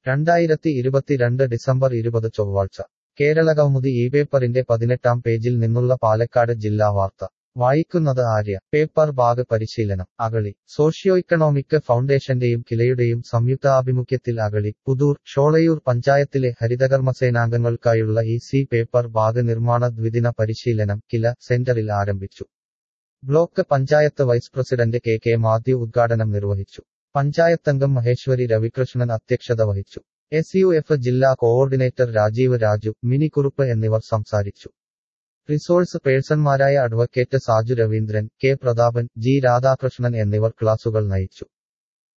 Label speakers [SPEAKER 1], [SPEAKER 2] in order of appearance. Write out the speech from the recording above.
[SPEAKER 1] രണ്ടായിരത്തി ഇരുപത്തിരണ്ട് ഡിസംബർ ഇരുപത് ചൊവ്വാഴ്ച കേരള കൗമുദി ഈ പേപ്പറിന്റെ പതിനെട്ടാം പേജിൽ നിന്നുള്ള പാലക്കാട് ജില്ലാ വാർത്ത വായിക്കുന്നത് ആര്യ പേപ്പർ ബാഗ് പരിശീലനം അകളി സോഷ്യോ ഇക്കണോമിക് ഫൗണ്ടേഷന്റെയും കിലയുടെയും സംയുക്താഭിമുഖ്യത്തിൽ അകളി പുതൂർ ഷോളയൂർ പഞ്ചായത്തിലെ ഹരിതകർമ്മസേനാംഗങ്ങൾക്കായുള്ള ഈ സി പേപ്പർ ബാഗ് നിർമ്മാണ ദ്വിദിന പരിശീലനം കില സെന്ററിൽ ആരംഭിച്ചു block panchayat vice president K K Mathew ഉദ്ഘാടനം നിർവഹിച്ചു പഞ്ചായത്തംഗം മഹേശ്വരി രവികൃഷ്ണൻ അധ്യക്ഷത വഹിച്ചു എസ് യു എഫ് ജില്ലാ കോഓർഡിനേറ്റർ രാജീവ് രാജു മിനി കുറുപ്പ് എന്നിവർ സംസാരിച്ചു റിസോഴ്സ് പേഴ്സൺമാരായ advocate Saju Raveendran K Prathapan G Radhakrishnan എന്നിവർ ക്ലാസുകൾ നയിച്ചു